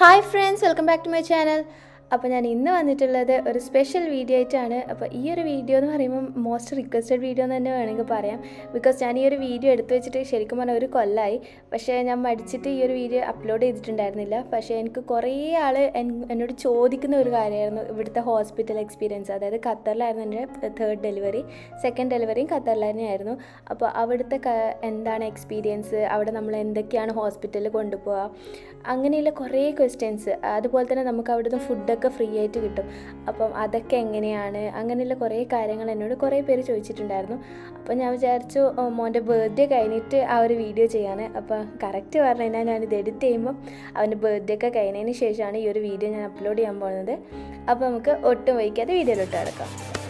hi friends welcome back to my channel അപ്പോൾ ഞാൻ ഇന്ന് വന്നിട്ടുള്ളത് ഒരു സ്പെഷ്യൽ വീഡിയോ ആയിട്ടാണ് അപ്പോൾ ഈ ഒരു വീഡിയോ എന്ന് പറയുമ്പോൾ മോസ്റ്റ് റിക്വസ്റ്റഡ് വീഡിയോ എന്ന് തന്നെ വേണമെങ്കിൽ പറയാം ബിക്കോസ് ഞാൻ ഈ ഒരു വീഡിയോ എടുത്തു വെച്ചിട്ട് ശരിക്കും പറഞ്ഞാൽ ഒരു കൊല്ലമായി പക്ഷേ ഞാൻ മടിച്ചിട്ട് ഈ ഒരു വീഡിയോ അപ്ലോഡ് ചെയ്തിട്ടുണ്ടായിരുന്നില്ല പക്ഷേ എനിക്ക് കുറേ ആൾ എന്നോട് ചോദിക്കുന്ന ഒരു കാര്യമായിരുന്നു ഇവിടുത്തെ ഹോസ്പിറ്റൽ എക്സ്പീരിയൻസ് അതായത് ഖത്തറിലായിരുന്നു എൻ്റെ തേർഡ് ഡെലിവറി സെക്കൻഡ് ഡെലിവറിയും ഖത്തറിൽ തന്നെയായിരുന്നു അപ്പോൾ അവിടുത്തെ ക- എന്താണ് എക്സ്പീരിയൻസ് അവിടെ നമ്മൾ എന്തൊക്കെയാണ് ഹോസ്പിറ്റലിൽ കൊണ്ടുപോകുക അങ്ങനെയുള്ള കുറേ ക്വസ്റ്റ്യൻസ് അതുപോലെ തന്നെ നമുക്ക് അവിടുന്ന് ഫുഡൊക്കെ ഫ്രീ ആയിട്ട് കിട്ടും അപ്പം അതൊക്കെ എങ്ങനെയാണ് അങ്ങനെയുള്ള കുറേ കാര്യങ്ങൾ എന്നോട് കുറേ പേര് ചോദിച്ചിട്ടുണ്ടായിരുന്നു അപ്പോൾ ഞാൻ വിചാരിച്ചു ഓ, മോൻ്റെ ബർത്ത്ഡേ കഴിഞ്ഞിട്ട് ആ ഒരു വീഡിയോ ചെയ്യാൻ അപ്പോൾ കറക്റ്റ് പറഞ്ഞു കഴിഞ്ഞാൽ ഞാനിത് എഡിറ്റ് ചെയ്യുമ്പോൾ അവൻ്റെ ബർത്ത്ഡേ ഒക്കെ കഴിഞ്ഞതിന് ശേഷമാണ് ഈ ഒരു വീഡിയോ ഞാൻ അപ്ലോഡ് ചെയ്യാൻ പോകുന്നത് അപ്പോൾ നമുക്ക് ഒട്ടും വൈകാതെ വീഡിയോയിലോട്ട് കിടക്കാം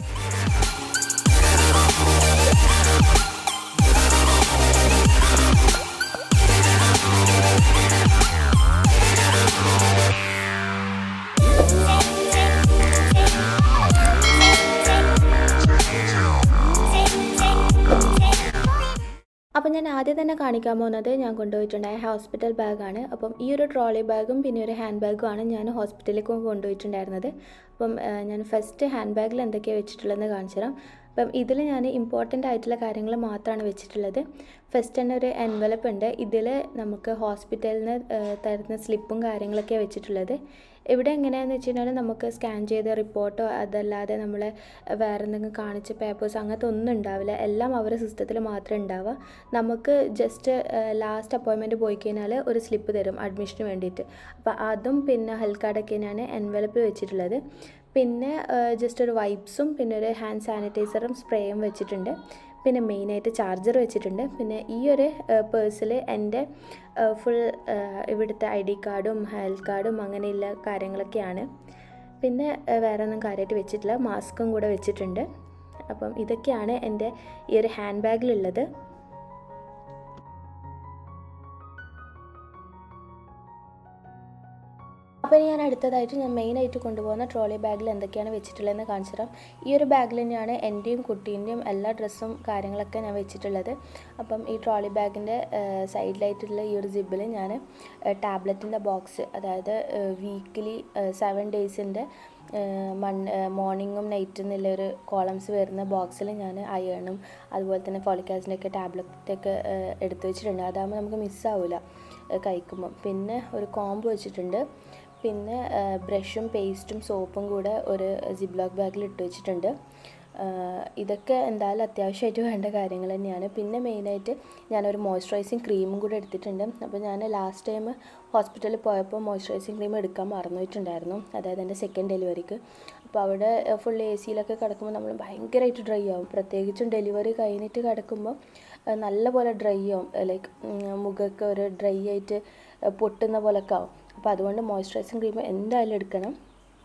അപ്പം ഞാൻ ആദ്യം തന്നെ കാണിക്കാൻ പോകുന്നത് ഞാൻ കൊണ്ടുപോയിട്ടുണ്ടായ ഹോസ്പിറ്റൽ ബാഗാണ് അപ്പം ഈ ഒരു ട്രോളി ബാഗും പിന്നെ ഒരു ഹാൻഡ് ബാഗുമാണ് ഞാൻ ഹോസ്പിറ്റലിലേക്ക് കൊണ്ടുപോയിട്ടുണ്ടായിരുന്നത് അപ്പം ആ, ഞാൻ ഫസ്റ്റ് ഹാൻഡ് ബാഗിൽ എന്തൊക്കെയാണ് വെച്ചിട്ടുള്ളതെന്ന് കാണിച്ചു തരാം അപ്പം ഇതിൽ ഞാൻ ഇമ്പോർട്ടൻ്റ് ആയിട്ടുള്ള കാര്യങ്ങൾ മാത്രമാണ് വെച്ചിട്ടുള്ളത് ഫസ്റ്റ് തന്നെ ഒരു എൻവലപ്പ് ഉണ്ട് ഇതിൽ നമുക്ക് ഹോസ്പിറ്റലിൽ നിന്ന് തരുന്ന സ്ലിപ്പും കാര്യങ്ങളൊക്കെയാണ് വെച്ചിട്ടുള്ളത് ഇവിടെ എങ്ങനെയാണെന്ന് വെച്ച് കഴിഞ്ഞാൽ നമുക്ക് സ്കാൻ ചെയ്ത റിപ്പോർട്ടോ അതല്ലാതെ നമ്മൾ വേറെ എന്തെങ്കിലും കാണിച്ച പേപ്പേഴ്സ് അങ്ങനത്തെ ഒന്നും ഉണ്ടാവില്ല എല്ലാം അവരുടെ സിസ്റ്റത്തിൽ മാത്രമേ ഉണ്ടാവുക നമുക്ക് ജസ്റ്റ് ലാസ്റ്റ് അപ്പോയിൻമെൻറ്റ് പോയി കഴിഞ്ഞാൽ ഒരു സ്ലിപ്പ് തരും അഡ്മിഷന് വേണ്ടിയിട്ട് അപ്പോൾ അതും പിന്നെ ഹെൽത്ത് കാർഡൊക്കെ തന്നെയാണ് എൻവലപ്പിൽ വെച്ചിട്ടുള്ളത് പിന്നെ ജസ്റ്റ് ഒരു വൈപ്സും പിന്നെ ഒരു ഹാൻഡ് സാനിറ്റൈസറും സ്പ്രേയും വെച്ചിട്ടുണ്ട് പിന്നെ മെയിനായിട്ട് ചാർജർ വെച്ചിട്ടുണ്ട് പിന്നെ ഈ ഒരു പേഴ്സിൽ എൻ്റെ ഫുൾ ഇവിടുത്തെ ഐ ഡി കാർഡും ഹെൽത്ത് കാർഡും അങ്ങനെയുള്ള കാര്യങ്ങളൊക്കെയാണ് പിന്നെ ഏഹ്, വേറെ ഒന്നും കാര്യമായിട്ട് വെച്ചിട്ടില്ല മാസ്കും കൂടെ വെച്ചിട്ടുണ്ട് അപ്പം ഇതൊക്കെയാണ് എൻ്റെ ഈ ഒരു ഹാൻഡ് ബാഗിലുള്ളത് അപ്പോൾ ഇനി ഞാൻ അടുത്തതായിട്ട് ഞാൻ മെയിനായിട്ട് കൊണ്ടുപോകുന്ന ട്രോളി ബാഗിൽ എന്തൊക്കെയാണ് വെച്ചിട്ടുള്ളതെന്ന് കാണിച്ചു തരാം ഈ ഒരു ബാഗിൽ തന്നെയാണ് എൻ്റെയും കുട്ടീൻ്റെയും എല്ലാ ഡ്രസ്സും കാര്യങ്ങളൊക്കെ ഞാൻ വെച്ചിട്ടുള്ളത് അപ്പം ഈ ട്രോളി ബാഗിൻ്റെ സൈഡിലായിട്ടുള്ള ഈ ഒരു ജിബിൽ ഞാൻ ടാബ്ലറ്റിൻ്റെ ബോക്സ് അതായത് വീക്കിലി സെവൻ ഡേയ്സിൻ്റെ മൺ മോർണിംഗും നൈറ്റും എന്നുള്ള ഒരു കോളംസ് വരുന്ന ബോക്സിൽ ഞാൻ അയണും അതുപോലെ തന്നെ ഫോളിക് ആസിഡിൻ്റെ ഒക്കെ ടാബ്ലറ്റൊക്കെ എടുത്തു വെച്ചിട്ടുണ്ട് അതാകുമ്പോൾ നമുക്ക് മിസ്സാവില്ല കഴിക്കുമ്പം പിന്നെ ഒരു കോംബ് വെച്ചിട്ടുണ്ട് പിന്നെ ബ്രഷും പേസ്റ്റും സോപ്പും കൂടെ ഒരു ജിബ്ലോക്ക് ബാഗിൽ ഇട്ട് വെച്ചിട്ടുണ്ട് ആ, ഇതൊക്കെ എന്തായാലും അത്യാവശ്യമായിട്ട് വേണ്ട കാര്യങ്ങൾ തന്നെയാണ് പിന്നെ മെയിനായിട്ട് ഞാനൊരു മോയ്സ്ചറൈസിങ് ക്രീമും കൂടെ എടുത്തിട്ടുണ്ട് അപ്പോൾ ഞാൻ ലാസ്റ്റ് ടൈം ഹോസ്പിറ്റലിൽ പോയപ്പോൾ മോയ്സ്ചറൈസിങ് ക്രീം എടുക്കാൻ മറന്നുപോയിട്ടുണ്ടായിരുന്നു അതായത് എൻ്റെ സെക്കൻഡ് ഡെലിവറിക്ക് അപ്പോൾ അവിടെ ഫുൾ എ സിയിലൊക്കെ കിടക്കുമ്പോൾ നമ്മൾ ഭയങ്കരമായിട്ട് ഡ്രൈ ആവും പ്രത്യേകിച്ചും ഡെലിവറി കഴിഞ്ഞിട്ട് കിടക്കുമ്പോൾ ആ, നല്ലപോലെ ഡ്രൈ ആവും ലൈക്ക് മുഖമൊക്കെ ഒരു ഡ്രൈ ആയിട്ട് ആ, പൊട്ടുന്ന പോലൊക്കെ ആവും അപ്പോൾ അതുകൊണ്ട് മോയ്സ്ചറൈസിങ് ക്രീം എന്തായാലും എടുക്കണം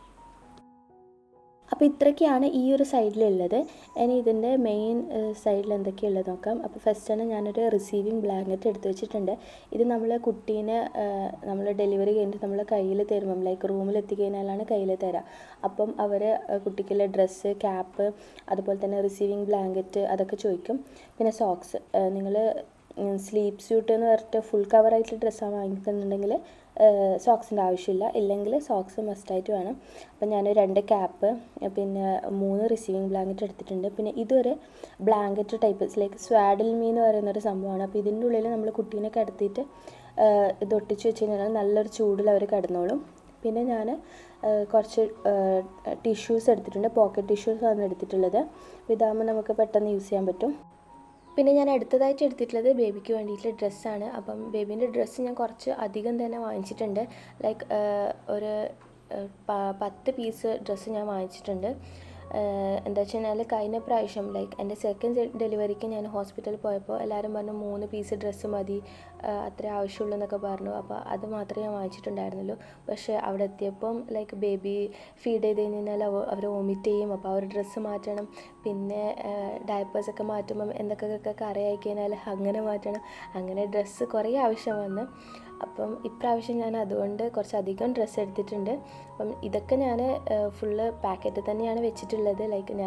അപ്പോൾ ഇത്രയൊക്കെയാണ് ഈ ഒരു സൈഡിലുള്ളത് ഇനി ഇതിൻ്റെ മെയിൻ സൈഡിൽ എന്തൊക്കെയുള്ളത് നോക്കാം അപ്പോൾ ഫസ്റ്റ് തന്നെ ഞാനൊരു റിസീവിങ് ബ്ലാങ്കറ്റ് എടുത്ത് വെച്ചിട്ടുണ്ട് ഇത് നമ്മൾ കുട്ടീനെ നമ്മൾ ഡെലിവറി കഴിഞ്ഞിട്ട് നമ്മൾ കയ്യിൽ തരുമ്പം ലൈക്ക് റൂമിൽ എത്തിക്കഴിഞ്ഞാലാണ് കയ്യിൽ തരാം അപ്പം അവർ കുട്ടിക്കുള്ള ഡ്രസ്സ് ക്യാപ്പ് അതുപോലെ തന്നെ റിസീവിങ് ബ്ലാങ്കറ്റ് അതൊക്കെ ചോദിക്കും പിന്നെ സോക്സ് നിങ്ങൾ സ്ലീപ്പ് സ്യൂട്ട് എന്ന് പറഞ്ഞിട്ട് ഫുൾ കവറായിട്ടുള്ള ഡ്രസ്സാണ് വാങ്ങിക്കുന്നുണ്ടെങ്കിൽ സോക്സിൻ്റെ ആവശ്യമില്ല ഇല്ലെങ്കിൽ സോക്സ് മസ്റ്റായിട്ട് വേണം അപ്പം ഞാൻ രണ്ട് ക്യാപ്പ് പിന്നെ മൂന്ന് റിസീവിങ് ബ്ലാങ്കറ്റ് എടുത്തിട്ടുണ്ട് പിന്നെ ഇതൊരു blanket type like swaddle me എന്ന് പറയുന്ന ഒരു സംഭവമാണ് അപ്പോൾ ഇതിൻ്റെ ഉള്ളിൽ നമ്മൾ കുട്ടീനെ കിടത്തിയിട്ട് ഇത് ഒട്ടിച്ച് വെച്ച് കഴിഞ്ഞാൽ നല്ലൊരു ചൂടിൽ അവർ കിടന്നോളും പിന്നെ ഞാൻ കുറച്ച് ടിഷ്യൂസ് എടുത്തിട്ടുണ്ട് പോക്കറ്റ് ടിഷ്യൂസ് ആണ് എടുത്തിട്ടുള്ളത് അപ്പോൾ ഇതാകുമ്പോൾ നമുക്ക് പെട്ടെന്ന് യൂസ് ചെയ്യാൻ പറ്റും പിന്നെ ഞാൻ അടുത്തതായിട്ട് എടുത്തിട്ടുള്ളത് ബേബിക്ക് വേണ്ടിയിട്ടുള്ള ഡ്രസ്സാണ് അപ്പം ബേബീൻ്റെ ഡ്രസ്സ് ഞാൻ കുറച്ച് അധികം തന്നെ വാങ്ങിച്ചിട്ടുണ്ട് ലൈക്ക് ഒരു ഏഹ്, പ- പത്ത് പീസ് ഡ്രസ്സ് ഞാൻ വാങ്ങിച്ചിട്ടുണ്ട് ഏഹ്, എന്താ വെച്ച് കഴിഞ്ഞാൽ കഴിഞ്ഞ പ്രാവശ്യം ലൈക്ക് എൻ്റെ സെക്കൻഡ് ഡെലിവറിക്ക് ഞാൻ ഹോസ്പിറ്റലിൽ പോയപ്പോൾ എല്ലാവരും പറഞ്ഞു മൂന്ന് പീസ് ഡ്രസ്സ് മതി ഏഹ്, അത്രേ ആവശ്യമുള്ളൂ എന്നൊക്കെ പറഞ്ഞു അപ്പോൾ അത് മാത്രമേ ഞാൻ വാങ്ങിച്ചിട്ടുണ്ടായിരുന്നുള്ളൂ പക്ഷേ അവിടെ എത്തിയപ്പം ലൈക്ക് ബേബി ഫീഡ് ചെയ്ത് കഴിഞ്ഞാൽ അവർ വോമിറ്റ് ചെയ്യും അപ്പോൾ അവർ ഡ്രസ്സ് മാറ്റണം പിന്നെ ഡയപ്പേഴ്സൊക്കെ മാറ്റുമ്പം എന്തൊക്കെയൊക്കെ കറിയായി കഴിഞ്ഞാൽ അങ്ങനെ മാറ്റണം അങ്ങനെ ഡ്രസ്സ് കുറേ ആവശ്യം വന്ന് അപ്പം ഇപ്രാവശ്യം ഞാൻ അതുകൊണ്ട് കുറച്ചധികം ഡ്രസ്സ് എടുത്തിട്ടുണ്ട് അപ്പം ഇതൊക്കെ ഞാൻ ഫുള്ള് പാക്കറ്റ് തന്നെയാണ് വെച്ചിട്ടുള്ളത് ലൈക്ക് ഞാൻ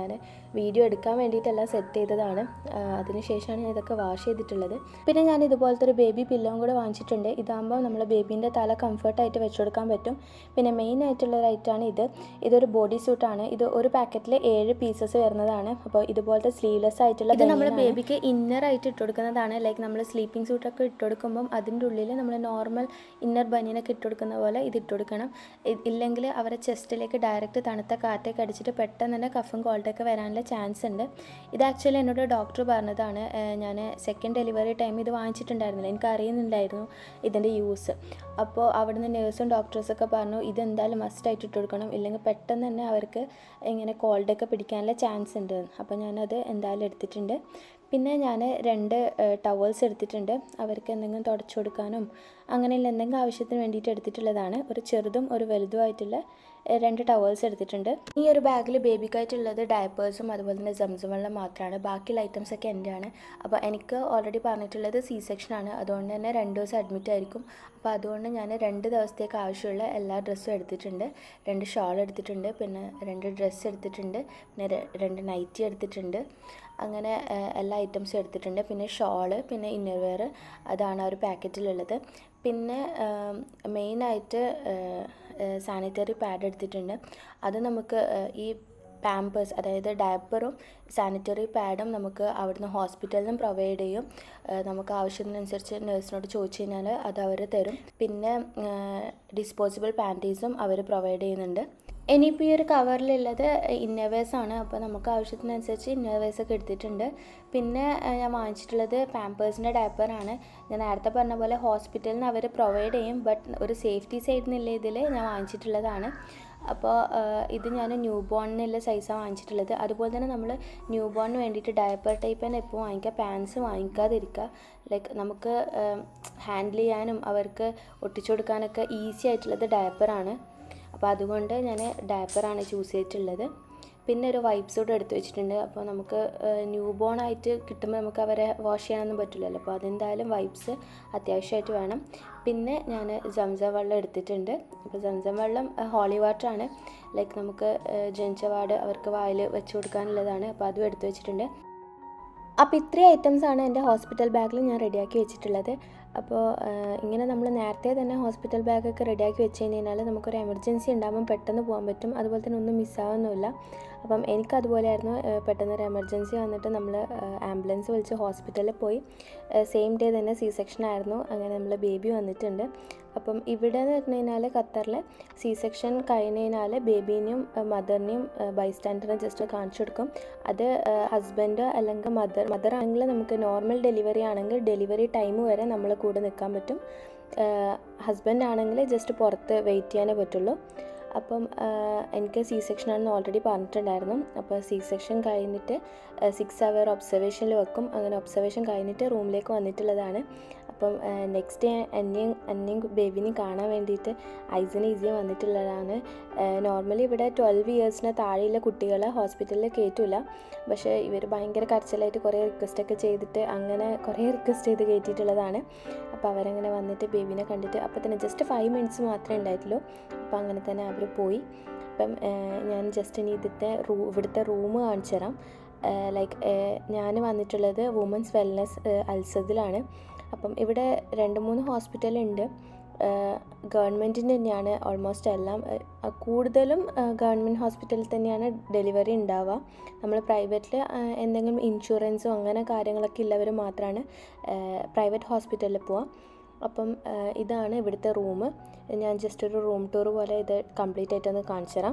വീഡിയോ എടുക്കാൻ വേണ്ടിയിട്ടെല്ലാം സെറ്റ് ചെയ്തതാണ് ആ, അതിനുശേഷമാണ് ഞാൻ ഇതൊക്കെ വാഷ് ചെയ്തിട്ടുള്ളത് പിന്നെ ഞാൻ ഇതുപോലത്തെ ഒരു ബേബി പില്ലോയും കൂടെ വാങ്ങിച്ചിട്ടുണ്ട് ഇതാകുമ്പോൾ നമ്മൾ ബേബീൻ്റെ തല കംഫർട്ടായിട്ട് വെച്ച് കൊടുക്കാൻ പറ്റും പിന്നെ മെയിൻ ആയിട്ടുള്ള ഒരു ഐറ്റമാണ് ഇത് ഇതൊരു ബോഡി സ്യൂട്ടാണ് ഇത് ഒരു പാക്കറ്റിൽ ഏഴ് പീസസ് വരുന്നതാണ് അപ്പോൾ ഇതുപോലത്തെ സ്ലീവ്ലെസ് ആയിട്ടുള്ള ഇത് നമ്മൾ ബേബിക്ക് ഇന്നർ ആയിട്ട് ഇട്ട് കൊടുക്കുന്നതാണ് ലൈക്ക് നമ്മൾ സ്ലീപ്പിംഗ് സ്യൂട്ടൊക്കെ ഇട്ട് കൊടുക്കുമ്പം അതിൻ്റെ ഉള്ളിൽ നമ്മൾ നോർമൽ ഇന്നർ ബനിയനൊക്കെ ഇട്ട് കൊടുക്കുന്ന പോലെ ഇത് ഇട്ട് കൊടുക്കണം ഇ- ഇല്ലെങ്കിൽ അവരെ ചെസ്റ്റിലേക്ക് ഡയറക്റ്റ് തണുത്ത കാറ്റൊക്കെ അടിച്ചിട്ട് പെട്ടെന്ന് തന്നെ കഫും കോൾട്ടൊക്കെ വരാനുള്ള ചാൻസ് ഉണ്ട് ഇത് ആക്ച്വലി എന്നോട് ഡോക്ടർ പറഞ്ഞതാണ് ഞാൻ സെക്കൻഡ് ഡെലിവറി ടൈം ഇത് വാങ്ങിച്ചിട്ടുണ്ടായിരുന്നില്ല എനിക്ക് അറിയുന്നുണ്ടായിരുന്നു ഇതിൻ്റെ യൂസ് അപ്പോൾ അവിടുന്ന് നേഴ്സും ഡോക്ടേഴ്സൊക്കെ പറഞ്ഞു ഇതെന്തായാലും മസ്റ്റായിട്ട് ഇട്ട് കൊടുക്കണം ഇല്ലെങ്കിൽ പെട്ടെന്ന് തന്നെ അവർക്ക് ഇങ്ങനെ കോൾഡൊക്കെ പിടിക്കാനുള്ള ചാൻസ് ഉണ്ട് അപ്പോൾ ഞാനത് എന്തായാലും എടുത്തിട്ടുണ്ട് പിന്നെ ഞാൻ രണ്ട് ടവൽസ് എടുത്തിട്ടുണ്ട് അവർക്ക് എന്തെങ്കിലും തുടച്ചു കൊടുക്കാനും അങ്ങനെയുള്ള എന്തെങ്കിലും ആവശ്യത്തിന് വേണ്ടിയിട്ട് എടുത്തിട്ടുള്ളതാണ് ഒരു ചെറുതും ഒരു വലുതുമായിട്ടുള്ള ഏഹ്, രണ്ട് ടവൽസ് എടുത്തിട്ടുണ്ട് ഈ ഒരു ബാഗിൽ ബേബിക്കായിട്ടുള്ളത് ഡയപ്പേഴ്സും അതുപോലെ തന്നെ സംസം വെള്ളം മാത്രമാണ് ബാക്കിയുള്ള ഐറ്റംസ് ഒക്കെ എൻ്റെ ആണ് അപ്പോൾ എനിക്ക് ഓൾറെഡി പറഞ്ഞിട്ടുള്ളത് സി സെക്ഷനാണ് അതുകൊണ്ട് തന്നെ രണ്ട് ദിവസം അഡ്മിറ്റ് ആയിരിക്കും അപ്പോൾ അതുകൊണ്ട് ഞാൻ രണ്ട് ദിവസത്തേക്ക് ആവശ്യമുള്ള എല്ലാ ഡ്രസ്സും എടുത്തിട്ടുണ്ട് രണ്ട് ഷാൾ എടുത്തിട്ടുണ്ട് പിന്നെ രണ്ട് ഡ്രസ്സ് എടുത്തിട്ടുണ്ട് പിന്നെ ര- രണ്ട് നൈറ്റി എടുത്തിട്ടുണ്ട് അങ്ങനെ ഏഹ്, എല്ലാ ഐറ്റംസും എടുത്തിട്ടുണ്ട് പിന്നെ ഷോള് പിന്നെ ഇന്നർ വെയർ അതാണ് ആ ഒരു പാക്കറ്റിലുള്ളത് പിന്നെ മെയിനായിട്ട് സാനിറ്ററി പാഡ് എടുത്തിട്ടുണ്ട് അത് നമുക്ക് ഏഹ്, ഈ പാമ്പേഴ്സ് അതായത് ഡയപ്പറും സാനിറ്ററി പാഡും നമുക്ക് അവിടുന്ന് ഹോസ്പിറ്റലിൽ നിന്നും പ്രൊവൈഡ് ചെയ്യും ഏഹ് നമുക്ക് ആവശ്യത്തിനനുസരിച്ച് നഴ്സിനോട് ചോദിച്ചു കഴിഞ്ഞാൽ അത് അവർ തരും പിന്നെ ഡിസ്പോസിബിൾ പാൻറ്റീസും അവർ പ്രൊവൈഡ് ചെയ്യുന്നുണ്ട് ഇനിയിപ്പോൾ ഈ ഒരു കവറിലുള്ളത് ഇന്നവേഴ്സ് ആണ് അപ്പോൾ നമുക്ക് ആവശ്യത്തിനനുസരിച്ച് ഇന്നവേഴ്സ് ഒക്കെ എടുത്തിട്ടുണ്ട് പിന്നെ ഏഹ് ഞാൻ വാങ്ങിച്ചിട്ടുള്ളത് പാമ്പേഴ്സിൻ്റെ ഡയപ്പറാണ് ഞാൻ നേരത്തെ പറഞ്ഞ പോലെ ഹോസ്പിറ്റലിൽ നിന്ന് അവർ പ്രൊവൈഡ് ചെയ്യും ബട്ട് ഒരു സേഫ്റ്റി സൈഡ് എന്നുള്ള ഇതിൽ ഞാൻ വാങ്ങിച്ചിട്ടുള്ളതാണ് അപ്പോൾ ഇത് ഞാൻ ന്യൂ ബോണിനുള്ള സൈസാണ് വാങ്ങിച്ചിട്ടുള്ളത് അതുപോലെ തന്നെ നമ്മൾ ന്യൂ ബോണിന് വേണ്ടിയിട്ട് ഡയപ്പർ ടൈപ്പ് തന്നെ എപ്പോൾ വാങ്ങിക്കുക പാൻസ് വാങ്ങിക്കാതിരിക്കുക ലൈക്ക് നമുക്ക് ഹാൻഡിൽ ചെയ്യാനും അവർക്ക് ഒട്ടിച്ചു കൊടുക്കാനൊക്കെ ഈസി ആയിട്ടുള്ളത് ഡയപ്പറാണ് അപ്പോൾ അതുകൊണ്ട് ഞാൻ ഡയപ്പറാണ് ചൂസ് ചെയ്തിട്ടുള്ളത് പിന്നെ ഒരു വൈപ്സ് കൂടെ എടുത്ത് വെച്ചിട്ടുണ്ട് അപ്പോൾ നമുക്ക് ന്യൂ ബോൺ ആയിട്ട് കിട്ടുമ്പോൾ നമുക്ക് അവരെ വാഷ് ചെയ്യാനൊന്നും പറ്റില്ലല്ലോ അപ്പോൾ അതെന്തായാലും വൈപ്സ് അത്യാവശ്യമായിട്ട് വേണം പിന്നെ ഞാൻ സംസം വെള്ളം എടുത്തിട്ടുണ്ട് അപ്പോൾ സംസം വെള്ളം ഹോളി വാട്ടറാണ് ലൈക്ക് നമുക്ക് ജനിച്ച പാട് അവർക്ക് വായിൽ വെച്ച് കൊടുക്കാനുള്ളതാണ് അപ്പോൾ അതും എടുത്ത് വെച്ചിട്ടുണ്ട് അപ്പോൾ ഇത്രയും ഐറ്റംസ് ആണ് എൻ്റെ ഹോസ്പിറ്റൽ ബാഗിൽ ഞാൻ റെഡിയാക്കി വെച്ചിട്ടുള്ളത് അപ്പോൾ ഇങ്ങനെ നമ്മൾ നേരത്തെ തന്നെ ഹോസ്പിറ്റൽ ബാഗൊക്കെ റെഡിയാക്കി വെച്ച് കഴിഞ്ഞാൽ നമുക്കൊരു എമർജൻസി ഉണ്ടാകുമ്പോൾ പെട്ടെന്ന് പോകാൻ പറ്റും അതുപോലെ തന്നെ ഒന്നും മിസ്സാവുന്നില്ല അപ്പം എനിക്ക് അതുപോലെയായിരുന്നു ഏഹ് പെട്ടെന്നൊരു എമർജൻസി വന്നിട്ട് നമ്മൾ ആംബുലൻസ് വിളിച്ച് ഹോസ്പിറ്റലിൽ പോയി സെയിം ഡേ തന്നെ സി സെക്ഷൻ ആയിരുന്നു അങ്ങനെ നമ്മൾ ബേബി വന്നിട്ടുണ്ട് അപ്പം ഇവിടെ എന്ന് പറഞ്ഞു കഴിഞ്ഞാൽ ഖത്തറിൽ സി സെക്ഷൻ കഴിഞ്ഞ് കഴിഞ്ഞാൽ ബേബീനെയും മദറിനെയും ബൈസ്റ്റാൻഡറിനെ ജസ്റ്റ് കാണിച്ചു കൊടുക്കും അത് ഹസ്ബൻഡ് അല്ലെങ്കിൽ മദർ മദർ ആണെങ്കിൽ നമുക്ക് നോർമൽ ഡെലിവറി ആണെങ്കിൽ ഡെലിവറി ടൈം വരെ നമ്മളെ കൂടെ നിൽക്കാൻ പറ്റും ഹസ്ബൻഡ് ആണെങ്കിൽ ജസ്റ്റ് പുറത്ത് വെയിറ്റ് ചെയ്യാനേ പറ്റുള്ളൂ അപ്പം ആഹ് എനിക്ക് സി സെക്ഷൻ ആണെന്ന് ഓൾറെഡി പറഞ്ഞിട്ടുണ്ടായിരുന്നു അപ്പോൾ സി സെക്ഷൻ കഴിഞ്ഞിട്ട് സിക്സ് അവർ ഒബ്സർവേഷനിൽ വെക്കും അങ്ങനെ ഒബ്സർവേഷൻ കഴിഞ്ഞിട്ട് റൂമിലേക്ക് വന്നിട്ടുള്ളതാണ് അപ്പം നെക്സ്റ്റ് ഡേ എന്നെയും എന്നെയും ബേബിനെയും കാണാൻ വേണ്ടിയിട്ട് ഐസിന് ഈസിയും വന്നിട്ടുള്ളതാണ് നോർമലി ഇവിടെ ട്വൽവ് ഇയേഴ്സിന് താഴെയുള്ള കുട്ടികളെ ഹോസ്പിറ്റലിൽ കയറ്റില്ല പക്ഷേ ഇവർ ഭയങ്കര കരച്ചിലായിട്ട് കുറേ റിക്വസ്റ്റൊക്കെ ചെയ്തിട്ട് അങ്ങനെ കുറേ റിക്വസ്റ്റ് ചെയ്ത് കയറ്റിയിട്ടുള്ളതാണ് അപ്പോൾ അവരങ്ങനെ വന്നിട്ട് ബേബിനെ കണ്ടിട്ട് അപ്പോൾ തന്നെ ജസ്റ്റ് ഫൈവ് മിനിറ്റ്സ് മാത്രമേ ഉണ്ടായിട്ടുള്ളൂ അപ്പോൾ അങ്ങനെ തന്നെ അവർ പോയി അപ്പം ഏഹ്, ഞാൻ ജസ്റ്റ് ഇനി ഇതിൻ്റെ റൂ ഇവിടുത്തെ റൂം കാണിച്ചു തരാം ലൈക്ക് ഞാൻ വന്നിട്ടുള്ളത് വുമൻസ് വെൽനസ് അൽസദിലാണ് അപ്പം ഇവിടെ രണ്ട് മൂന്ന് ഹോസ്പിറ്റലുണ്ട് ഗവൺമെൻറ്റിൻ്റെ തന്നെയാണ് ഓൾമോസ്റ്റ് എല്ലാം ഏഹ്, കൂടുതലും ഗവൺമെൻറ് ഹോസ്പിറ്റലിൽ തന്നെയാണ് ഡെലിവറി ഉണ്ടാവുക നമ്മൾ പ്രൈവറ്റിൽ എന്തെങ്കിലും ഇൻഷുറൻസോ അങ്ങനെ കാര്യങ്ങളൊക്കെ ഉള്ളവർ മാത്രമാണ് പ്രൈവറ്റ് ഹോസ്പിറ്റലിൽ പോവുക അപ്പം ഏഹ്, ഇതാണ് ഇവിടുത്തെ റൂം ഞാൻ ജസ്റ്റ് ഒരു റൂം ടൂർ പോലെ ഇത് കംപ്ലീറ്റ് ആയിട്ടൊന്ന് കാണിച്ചു തരാം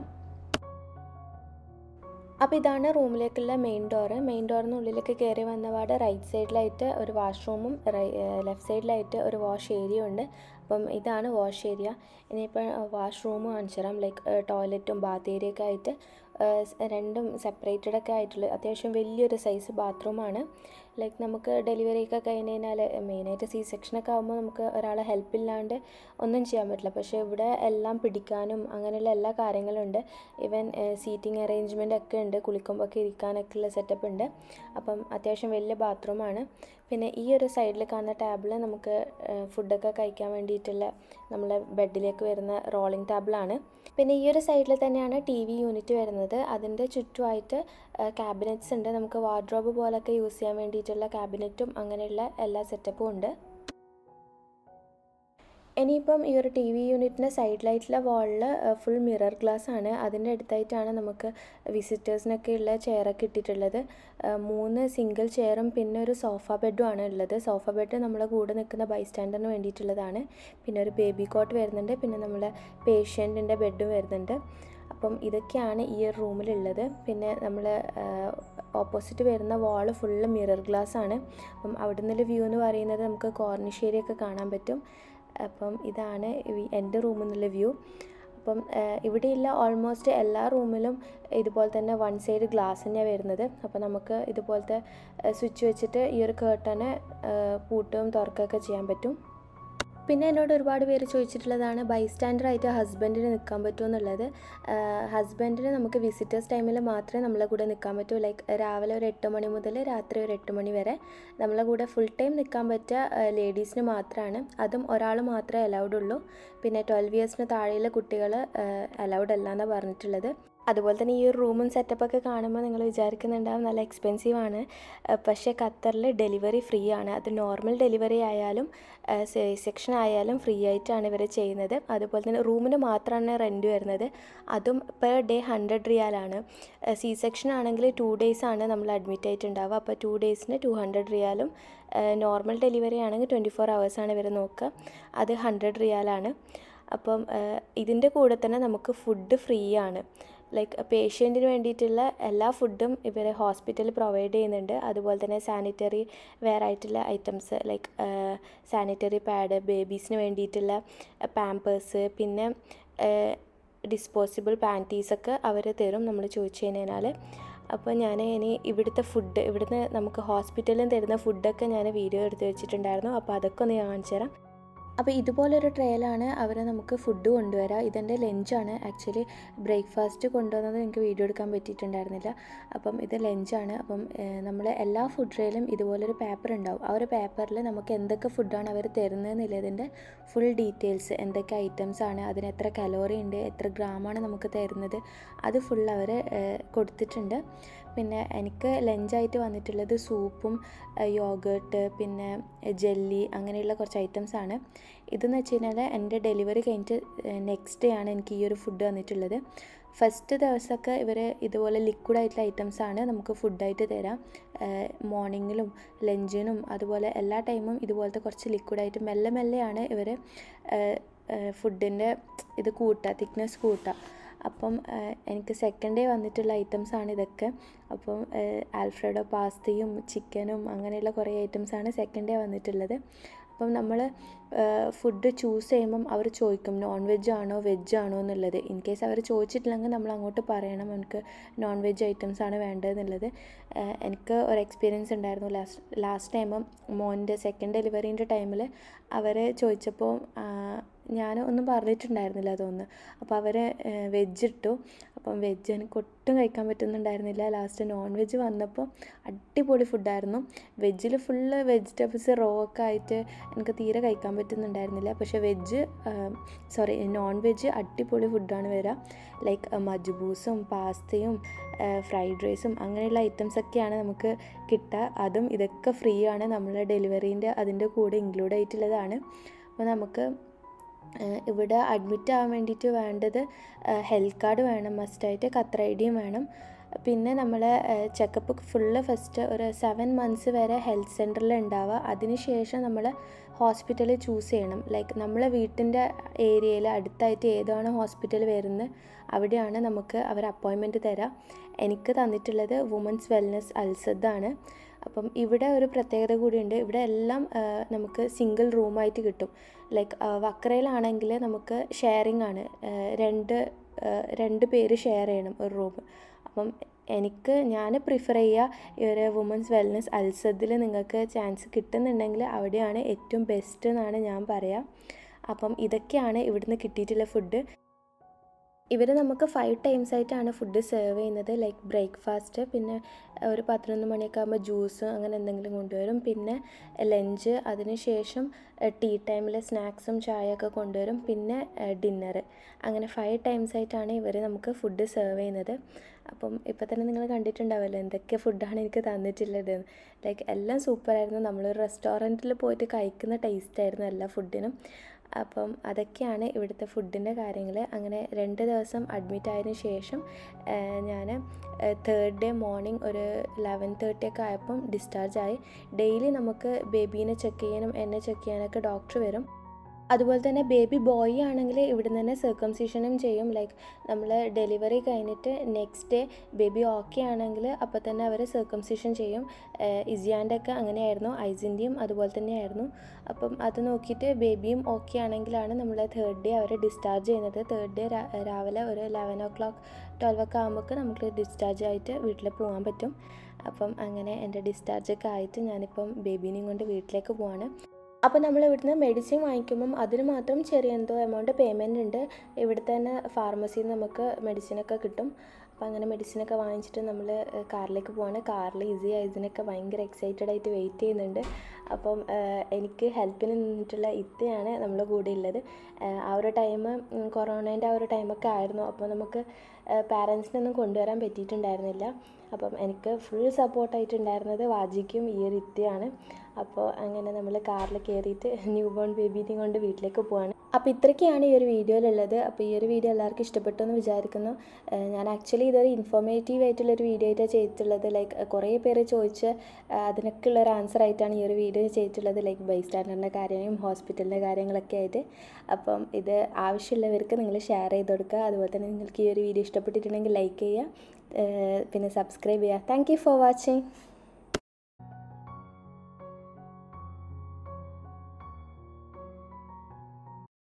അപ്പോൾ ഇതാണ് റൂമിലേക്കുള്ള മെയിൻ ഡോറ് മെയിൻ ഡോറിന് ഉള്ളിലേക്ക് കയറി വന്നപാട് റൈറ്റ് സൈഡിലായിട്ട് ഒരു വാഷ്റൂമും ലെഫ്റ്റ് സൈഡിലായിട്ട് ഒരു വാഷ് ഏരിയ ഉണ്ട് അപ്പം ഇതാണ് വാഷ് ഏരിയ ഇനിയിപ്പോൾ വാഷ്റൂം കാണിച്ചു തരാം ലൈക്ക് ടോയ്ലറ്റും ബാത്ത് ഏരിയ ഒക്കെ ആയിട്ട് ഏഹ്, സ് രണ്ടും സെപ്പറേറ്റഡ് ഒക്കെ ആയിട്ടുള്ള അത്യാവശ്യം വലിയൊരു സൈസ് ബാത്റൂമാണ് ലൈക്ക് നമുക്ക് ഡെലിവറി ഒക്കെ കഴിഞ്ഞ് കഴിഞ്ഞാൽ മെയിനായിട്ട് സി സെക്ഷനൊക്കെ ആകുമ്പോൾ നമുക്ക് ഒരാളെ ഹെൽപ്പ് ഇല്ലാണ്ട് ഒന്നും ചെയ്യാൻ പറ്റില്ല പക്ഷേ ഇവിടെ എല്ലാം പിടിക്കാനും അങ്ങനെയുള്ള എല്ലാ കാര്യങ്ങളും ഉണ്ട് ഈവൻ സീറ്റിംഗ് അറേഞ്ച്മെൻ്റ് ഒക്കെ ഉണ്ട് കുളിക്കുമ്പോൾ ഒക്കെ ഇരിക്കാനൊക്കെ ഉള്ള സെറ്റപ്പ് ഉണ്ട് അപ്പം അത്യാവശ്യം വലിയ ബാത്റൂമാണ് പിന്നെ ഈ ഒരു സൈഡിൽ കാണുന്ന ടാബിൾ നമുക്ക് ഫുഡൊക്കെ കഴിക്കാൻ വേണ്ടിയിട്ടുള്ള നമ്മളെ ബെഡിലേക്ക് വരുന്ന റോളിംഗ് ടാബിളാണ് പിന്നെ ഈ ഒരു സൈഡിൽ തന്നെയാണ് ടി വി യൂണിറ്റ് വരുന്നത് അതിൻ്റെ ചുറ്റുമായിട്ട് ക്യാബിനറ്റ്സ് ഉണ്ട് നമുക്ക് വാർഡ്രോബ് പോലൊക്കെ യൂസ് ചെയ്യാൻ വേണ്ടിയിട്ടുള്ള ക്യാബിനറ്റും അങ്ങനെയുള്ള എല്ലാ സെറ്റപ്പും ഉണ്ട് ഇനിയിപ്പം ഈ ഒരു ടി വി യൂണിറ്റിൻ്റെ സൈഡിലായിട്ടുള്ള വാളിൽ ഫുൾ മിറർ ഗ്ലാസ് ആണ് അതിൻ്റെ അടുത്തായിട്ടാണ് നമുക്ക് വിസിറ്റേഴ്സിനൊക്കെ ഉള്ള ചെയറൊക്കെ ഇട്ടിട്ടുള്ളത് മൂന്ന് സിംഗിൾ ചെയറും പിന്നെ ഒരു സോഫ ബെഡും ആണ് ഉള്ളത് സോഫ ബെഡ് നമ്മളെ കൂടെ നിൽക്കുന്ന ബൈസ്റ്റാൻഡറിന് വേണ്ടിയിട്ടുള്ളതാണ് പിന്നെ ഒരു ബേബി കോട്ട് വരുന്നുണ്ട് പിന്നെ നമ്മളെ പേഷ്യൻറ്റിൻ്റെ ബെഡും വരുന്നുണ്ട് അപ്പം ഇതൊക്കെയാണ് ഈ ഒരു റൂമിലുള്ളത് പിന്നെ നമ്മൾ ഓപ്പോസിറ്റ് വരുന്ന വാൾ ഫുള്ള് മിറർ ഗ്ലാസ് ആണ് അപ്പം അവിടെ നിന്നുള്ള വ്യൂ എന്ന് പറയുന്നത് നമുക്ക് കോർണിഷേരിയൊക്കെ കാണാൻ പറ്റും അപ്പം ഇതാണ് എൻ്റെ റൂമിൽ നിന്നുള്ള വ്യൂ അപ്പം ഇവിടെയുള്ള ഓൾമോസ്റ്റ് എല്ലാ റൂമിലും ഇതുപോലെ തന്നെ വൺ സൈഡ് ഗ്ലാസ് തന്നെയാണ് വരുന്നത് അപ്പോൾ നമുക്ക് ഇതുപോലത്തെ സ്വിച്ച് വെച്ചിട്ട് ഈ ഒരു കേട്ടനെ പൂട്ടുകയും തുറക്കുകയൊക്കെ ചെയ്യാൻ പറ്റും പിന്നെ എന്നോട് ഒരുപാട് പേര് ചോദിച്ചിട്ടുള്ളതാണ് ബൈസ്റ്റാൻഡറായിട്ട് ഹസ്ബൻഡിന് നിൽക്കാൻ പറ്റുമോ എന്നുള്ളത് ഹസ്ബൻഡിന് നമുക്ക് വിസിറ്റേഴ്സ് ടൈമിൽ മാത്രമേ നമ്മളെ കൂടെ നിൽക്കാൻ പറ്റൂ ലൈക്ക് രാവിലെ ഒരു എട്ട് മണി മുതൽ രാത്രി ഒരു എട്ട് മണി വരെ നമ്മളെ കൂടെ ഫുൾ ടൈം നിൽക്കാൻ പറ്റുക ലേഡീസിന് മാത്രമാണ് അതും ഒരാൾ മാത്രമേ അലൗഡ് ഉള്ളൂ പിന്നെ ട്വൽവ് ഇയേഴ്സിന് താഴെയുള്ള കുട്ടികൾ അലൗഡ് അല്ല എന്നാണ് പറഞ്ഞിട്ടുള്ളത് അതുപോലെ തന്നെ ഈ ഒരു റൂമും സെറ്റപ്പൊക്കെ കാണുമ്പോൾ നിങ്ങൾ വിചാരിക്കുന്നുണ്ടാവും നല്ല എക്സ്പെൻസീവ് ആണ് പക്ഷേ ഖത്തറിൽ ഡെലിവറി ഫ്രീ ആണ് അത് നോർമൽ ഡെലിവറി ആയാലും സെക്ഷൻ ആയാലും ഫ്രീ ആയിട്ടാണ് ഇവർ ചെയ്യുന്നത് അതുപോലെ തന്നെ റൂമിന് മാത്രമാണ് റെൻറ്റ് വരുന്നത് അതും പെർ ഡേ ഹൺഡ്രഡ് റിയാലാണ് സി സെക്ഷൻ ആണെങ്കിൽ ടു ഡേയ്സ് ആണ് നമ്മൾ അഡ്മിറ്റ് ആയിട്ടുണ്ടാവുക അപ്പോൾ ടു ഡേയ്സിന് ടു ഹൺഡ്രഡ് റിയാലും നോർമൽ ഡെലിവറി ആണെങ്കിൽ ട്വൻറ്റി ഫോർ ആണ് ഇവർ നോക്കുക അത് ഹൺഡ്രഡ് റിയാലാണ് അപ്പം ഇതിൻ്റെ കൂടെ തന്നെ നമുക്ക് ഫുഡ് ഫ്രീ ആണ് ലൈക്ക് പേഷ്യൻറ്റിന് വേണ്ടിയിട്ടുള്ള എല്ലാ ഫുഡും ഇവർ ഹോസ്പിറ്റലിൽ പ്രൊവൈഡ് ചെയ്യുന്നുണ്ട് അതുപോലെ തന്നെ സാനിറ്ററി വെയർ ആയിട്ടുള്ള ഐറ്റംസ് ലൈക്ക് സാനിറ്ററി പാഡ് ബേബീസിന് വേണ്ടിയിട്ടുള്ള പാമ്പേഴ്സ് പിന്നെ ഡിസ്പോസിബിൾ പാൻറ്റീസൊക്കെ അവർ തരും നമ്മൾ ചോദിച്ചു കഴിഞ്ഞാൽ അപ്പോൾ ഞാൻ ഇനി ഇവിടുത്തെ ഫുഡ് ഇവിടുന്ന് നമുക്ക് ഹോസ്പിറ്റലിൽ തരുന്ന ഫുഡൊക്കെ ഞാൻ വീഡിയോ എടുത്ത് വെച്ചിട്ടുണ്ടായിരുന്നു അപ്പോൾ അതൊക്കെ ഒന്ന് ഞാൻ കാണിച്ചു തരാം അപ്പോൾ ഇതുപോലൊരു ട്രേയിലാണ് അവർ നമുക്ക് ഫുഡ് കൊണ്ടുവരിക ഇതെൻ്റെ ലഞ്ചാണ് ആക്ച്വലി ബ്രേക്ക്ഫാസ്റ്റ് കൊണ്ടുവന്നത് എനിക്ക് വീഡിയോ എടുക്കാൻ പറ്റിയിട്ടുണ്ടായിരുന്നില്ല അപ്പം ഇത് ലഞ്ചാണ് അപ്പം നമ്മൾ എല്ലാ ഫുഡ് ട്രേയിലും ഇതുപോലൊരു പേപ്പർ ഉണ്ടാവും ആ ഒരു പേപ്പറിൽ നമുക്ക് എന്തൊക്കെ ഫുഡാണ് അവർ തരുന്നതെന്നുള്ളതിൻ്റെ ഫുൾ ഡീറ്റെയിൽസ് എന്തൊക്കെ ഐറ്റംസ് ആണ് അതിന് എത്ര കലോറി ഉണ്ട് എത്ര ഗ്രാമാണ് നമുക്ക് തരുന്നത് അത് ഫുൾ അവർ കൊടുത്തിട്ടുണ്ട് പിന്നെ എനിക്ക് ലഞ്ചായിട്ട് വന്നിട്ടുള്ളത് സൂപ്പും യോഗേർട്ട് പിന്നെ ജെല്ലി അങ്ങനെയുള്ള കുറച്ച് ഐറ്റംസ് ആണ് ഇതെന്ന് വെച്ച് കഴിഞ്ഞാൽ എൻ്റെ ഡെലിവറി കഴിഞ്ഞിട്ട് നെക്സ്റ്റ് ഡേ ആണ് എനിക്ക് ഈ ഒരു ഫുഡ് വന്നിട്ടുള്ളത് ഫസ്റ്റ് ദിവസമൊക്കെ ഇവർ ഇതുപോലെ ലിക്വിഡ് ആയിട്ടുള്ള ഐറ്റംസ് ആണ് നമുക്ക് ഫുഡായിട്ട് തരാം മോർണിംഗിലും ലഞ്ചിനും അതുപോലെ എല്ലാ ടൈമും ഇതുപോലത്തെ കുറച്ച് ലിക്വിഡായിട്ട് മെല്ലെ മെല്ലെയാണ് ഇവർ ഫുഡിൻ്റെ ഇത് കൂട്ടുക തിക്നെസ് കൂട്ടുക അപ്പം എനിക്ക് സെക്കൻഡ് ഡേ വന്നിട്ടുള്ള ഐറ്റംസാണ് ഇതൊക്കെ അപ്പം ആൽഫ്രഡോ പാസ്തയും ചിക്കനും അങ്ങനെയുള്ള കുറേ ഐറ്റംസാണ് സെക്കൻഡ് ഡേ വന്നിട്ടുള്ളത് അപ്പം നമ്മൾ ഫുഡ് ചൂസ് ചെയ്യുമ്പം അവർ ചോദിക്കും നോൺ വെജ് ആണോ വെജ് ആണോ എന്നുള്ളത് ഇൻ കേസ് അവർ ചോദിച്ചിട്ടില്ലെങ്കിൽ നമ്മൾ അങ്ങോട്ട് പറയണം എനിക്ക് നോൺ വെജ് ഐറ്റംസ് ആണ് വേണ്ടതെന്നുള്ളത് എനിക്ക് ഒരു എക്സ്പീരിയൻസ് ഉണ്ടായിരുന്നു ലാസ്റ്റ് ലാസ്റ്റ് ടൈമും മോൻ്റെ സെക്കൻഡ് ഡെലിവറീൻ്റെ ടൈമിൽ അവർ ചോദിച്ചപ്പോൾ ഞാൻ ഒന്നും പറഞ്ഞിട്ടുണ്ടായിരുന്നില്ല അതൊന്ന് അപ്പോൾ അവർ വെജ് ഇട്ടു അപ്പം വെജ് എനിക്ക് ഒട്ടും കഴിക്കാൻ പറ്റുന്നുണ്ടായിരുന്നില്ല ലാസ്റ്റ് നോൺ വെജ് വന്നപ്പോൾ അടിപൊളി ഫുഡായിരുന്നു വെജിൽ ഫുള്ള് വെജിറ്റബിൾസ് റോ ഒക്കെ ആയിട്ട് എനിക്ക് തീരെ കഴിക്കാൻ പറ്റുന്നുണ്ടായിരുന്നില്ല പക്ഷേ വെജ് സോറി നോൺ വെജ് അടിപൊളി ഫുഡാണ് വരിക ലൈക്ക് മജ്ബൂസും പാസ്തയും ഫ്രൈഡ് റൈസും അങ്ങനെയുള്ള ഐറ്റംസൊക്കെയാണ് നമുക്ക് കിട്ടുക അതും ഇതൊക്കെ ഫ്രീ ആണ് നമ്മളെ ഡെലിവറീൻ്റെ അതിൻ്റെ കൂടെ ഇൻക്ലൂഡ് ആയിട്ടുള്ളതാണ് അപ്പോൾ നമുക്ക് ഇവിടെ അഡ്മിറ്റ് ആവാൻ വേണ്ടിയിട്ട് വേണ്ടത് ഹെൽത്ത് കാർഡ് വേണം മസ്റ്റായിട്ട് ഖത്തർ ഐ ഡിയും വേണം പിന്നെ നമ്മൾ ചെക്കപ്പ് ഫുള്ള് ഫസ്റ്റ് ഒരു സെവൻ മന്ത്സ് വരെ ഹെൽത്ത് സെൻറ്ററിൽ ഉണ്ടാവുക അതിനുശേഷം നമ്മൾ ഹോസ്പിറ്റൽ ചൂസ് ചെയ്യണം ലൈക്ക് നമ്മളെ വീട്ടിൻ്റെ ഏരിയയിൽ അടുത്തായിട്ട് ഏതാണ് ഹോസ്പിറ്റൽ വരുന്നത് അവിടെയാണ് നമുക്ക് അവർ അപ്പോയിൻമെൻറ്റ് തരാം എനിക്ക് തന്നിട്ടുള്ളത് വുമൻസ് വെൽനസ് അൽസദാണ് അപ്പം ഇവിടെ ഒരു പ്രത്യേകത കൂടിയുണ്ട് ഇവിടെ എല്ലാം നമുക്ക് സിംഗിൾ റൂമായിട്ട് കിട്ടും ലൈക്ക് വക്രയിലാണെങ്കിൽ നമുക്ക് ഷെയറിംഗ് ആണ് രണ്ട് രണ്ട് പേര് ഷെയർ ചെയ്യണം ഒരു റൂം അപ്പം എനിക്ക് ഞാൻ പ്രിഫർ ചെയ്യുക ഈ ഒരു വുമൻസ് വെൽനസ് അൽസദിൽ നിങ്ങൾക്ക് ചാൻസ് കിട്ടുന്നുണ്ടെങ്കിൽ അവിടെയാണ് ഏറ്റവും ബെസ്റ്റ് എന്നാണ് ഞാൻ പറയുക അപ്പം ഇതൊക്കെയാണ് ഇവിടുന്ന് കിട്ടിയിട്ടുള്ള ഫുഡ് ഇവർ നമുക്ക് ഫൈവ് ടൈംസ് ആയിട്ടാണ് ഫുഡ് സെർവ് ചെയ്യുന്നത് ലൈക്ക് ബ്രേക്ക്ഫാസ്റ്റ് പിന്നെ ഒരു പതിനൊന്ന് മണിയൊക്കെ ആകുമ്പോൾ ജ്യൂസ് അങ്ങനെ എന്തെങ്കിലും കൊണ്ടുവരും പിന്നെ ലഞ്ച് അതിന് ശേഷം ടീ ടൈമിൽ സ്നാക്സും ചായയൊക്കെ കൊണ്ടുവരും പിന്നെ ഡിന്നർ അങ്ങനെ ഫൈവ് ടൈംസ് ആയിട്ടാണ് ഇവർ നമുക്ക് ഫുഡ് സെർവ് ചെയ്യുന്നത് അപ്പം ഇപ്പം തന്നെ നിങ്ങൾ കണ്ടിട്ടുണ്ടാവുമല്ലോ എന്തൊക്കെ ഫുഡാണ് എനിക്ക് തന്നിട്ടുള്ളത് ലൈക്ക് എല്ലാം സൂപ്പറായിരുന്നു നമ്മളൊരു റെസ്റ്റോറൻറ്റിൽ പോയിട്ട് കഴിക്കുന്ന ടേസ്റ്റായിരുന്നു എല്ലാ ഫുഡിനും അപ്പം അതൊക്കെയാണ് ഇവിടുത്തെ ഫുഡിൻ്റെ കാര്യങ്ങൾ അങ്ങനെ രണ്ട് ദിവസം അഡ്മിറ്റ് ആയതിനു ശേഷം ഞാൻ തേർഡ് ഡേ മോർണിംഗ് ഒരു ലെവൻ തേർട്ടി ഒക്കെ ആയപ്പം ഡിസ്ചാർജ് ആയി ഡെയിലി നമുക്ക് ബേബീനെ ചെക്ക് ചെയ്യാനും എന്നെ ചെക്ക് ചെയ്യാനൊക്കെ ഡോക്ടർ വരും അതുപോലെ തന്നെ ബേബി ബോയ് ആണെങ്കിൽ ഇവിടെ നിന്ന് തന്നെ സർക്കംസിഷനും ചെയ്യും ലൈക്ക് നമ്മൾ ഡെലിവറി കഴിഞ്ഞിട്ട് നെക്സ്റ്റ് ഡേ ബേബി ഓക്കെ ആണെങ്കിൽ അപ്പോൾ തന്നെ അവർ സർക്കംസിഷൻ ചെയ്യും ഇസിയാൻ്റെ ഒക്കെ അങ്ങനെയായിരുന്നു ഐസിൻ്റെയും അതുപോലെ തന്നെയായിരുന്നു അപ്പം അത് നോക്കിയിട്ട് ബേബിയും ഓക്കെ ആണെങ്കിലാണ് നമ്മൾ തേർഡ് ഡേ അവർ ഡിസ്ചാർജ് ചെയ്യുന്നത് തേർഡ് ഡേ രാവിലെ ഒരു ലെവൻ ഓ ക്ലോക്ക് ട്വൽവ് ഒക്കെ ആകുമ്പോൾ നമുക്ക് ഡിസ്ചാർജ് ആയിട്ട് വീട്ടിൽ പോകാൻ പറ്റും അപ്പം അങ്ങനെ എൻ്റെ ഡിസ്ചാർജ് ഒക്കെ ആയിട്ട് ഞാനിപ്പം ബേബീനെയും കൊണ്ട് വീട്ടിലേക്ക് പോവാണ് അപ്പോൾ നമ്മൾ ഇവിടുന്ന് മെഡിസിൻ വാങ്ങിക്കുമ്പം അതിന് മാത്രം ചെറിയ എന്തോ എമൗണ്ട് പേയ്മെൻ്റ് ഉണ്ട് ഇവിടുത്തെ തന്നെ ഫാർമസിയിൽ നിന്ന് നമുക്ക് മെഡിസിനൊക്കെ കിട്ടും അപ്പോൾ അങ്ങനെ മെഡിസിനൊക്കെ വാങ്ങിച്ചിട്ട് നമ്മൾ കാറിലേക്ക് പോവാണ് കാറിൽ ഈസി ഇതിനൊക്കെ ഭയങ്കര എക്സൈറ്റഡ് ആയിട്ട് വെയിറ്റ് ചെയ്യുന്നുണ്ട് അപ്പം എനിക്ക് ഹെൽപ്പിന് നിന്നിട്ടുള്ള ഇത്തയാണ് നമ്മളെ കൂടെ ഉള്ളത് ആ ഒരു ടൈം കൊറോണേൻ്റെ ആ ഒരു ടൈമൊക്കെ ആയിരുന്നു അപ്പോൾ നമുക്ക് പാരൻസിനൊന്നും കൊണ്ടുവരാൻ പറ്റിയിട്ടുണ്ടായിരുന്നില്ല അപ്പം എനിക്ക് ഫുൾ സപ്പോർട്ടായിട്ടുണ്ടായിരുന്നത് വാജിക്കും ഈ ഒരു ഇത്തയാണ് അപ്പോൾ അങ്ങനെ നമ്മൾ കാറിൽ കയറിയിട്ട് ന്യൂ ബോൺ ബേബീനെയും കൊണ്ട് വീട്ടിലേക്ക് പോവാണ് അപ്പോൾ ഇത്രയ്ക്കാണ് ഈ ഒരു വീഡിയോയിലുള്ളത് അപ്പോൾ ഈ ഒരു വീഡിയോ എല്ലാവർക്കും ഇഷ്ടപ്പെട്ടു എന്ന് വിചാരിക്കുന്നു ഞാൻ ആക്ച്വലി ഇതൊരു ഇൻഫോർമേറ്റീവ് ആയിട്ടുള്ളൊരു വീഡിയോ ആയിട്ടാണ് ചെയ്തിട്ടുള്ളത് ലൈക്ക് കുറേ പേര് ചോദിച്ച് അതിനൊക്കെ ഉള്ള ഒരു ആൻസർ ആയിട്ടാണ് ഈ ഒരു വീഡിയോ ചെയ്തിട്ടുള്ളത് ലൈക്ക് ബൈ സ്റ്റാൻഡറിൻ്റെ കാര്യങ്ങളും ഹോസ്പിറ്റലിൻ്റെ കാര്യങ്ങളൊക്കെ ആയിട്ട് അപ്പം ഇത് ആവശ്യമുള്ളവർക്ക് നിങ്ങൾ ഷെയർ ചെയ്ത് കൊടുക്കുക അതുപോലെ തന്നെ നിങ്ങൾക്ക് ഈ ഒരു വീഡിയോ ഇഷ്ടപ്പെട്ടിട്ടുണ്ടെങ്കിൽ ലൈക്ക് ചെയ്യുക പിന്നെ സബ്സ്ക്രൈബ് ചെയ്യുക താങ്ക് യു ഫോർ വാച്ചിങ്